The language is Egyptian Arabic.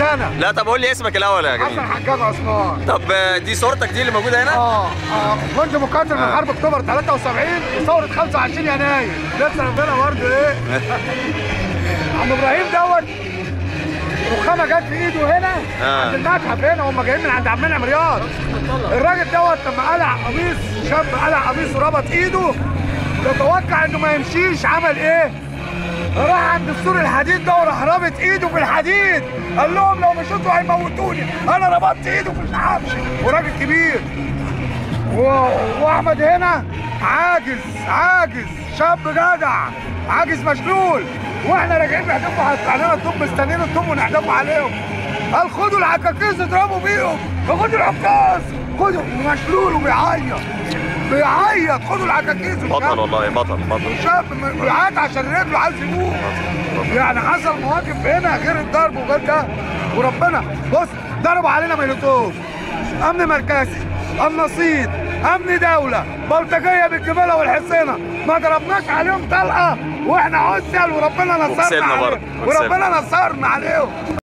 هنا لا طب قول لي اسمك الاول يا حسن جميل حجاج عثمان طب آه، دي صورتك دي اللي موجوده هنا اه اه كنت مقاتل من آه. حرب اكتوبر 73 وثوره 25 يناير لسه ربنا برضه ايه عم ابراهيم دوت رخامه جت في ايده هنا آه. عند المتحف هنا هم جايين من عند عمنا رياض الراجل دوت لما قلع قميص شاب قلع قميص وربط ايده تتوقع انه ما يمشيش عمل ايه؟ راح عند السور الحديد ده وراح رابط ايده بالحديد قال لهم لو مشيتوا هيموتوني انا ربطت ايده مش همشي وراجل كبير و... واحمد هنا عاجز عاجز شاب جدع عاجز مشلول واحنا راجعين نحدفوا علينا الطب مستنيين الطب ونحدفوا عليهم قال خدوا العكاكيز اضربوا بيهم خدوا العكاز خدوا مشلول وبيعيط بيعيط خدوا العكاكيز بطل والله بطل بطل شاب م- بيعيط عشان رجله عايز يموت يعني حصل مواقف هنا غير الضرب وغير ده وربنا بص ضربوا علينا ميلوتوف امن مركزي النصيد امن دوله بلطجيه بالجباله والحصينه ما ضربناش عليهم طلقه واحنا عسل وربنا نصرنا وكسبنا عليهم برضه، وكسبنا. وربنا نصرنا عليهم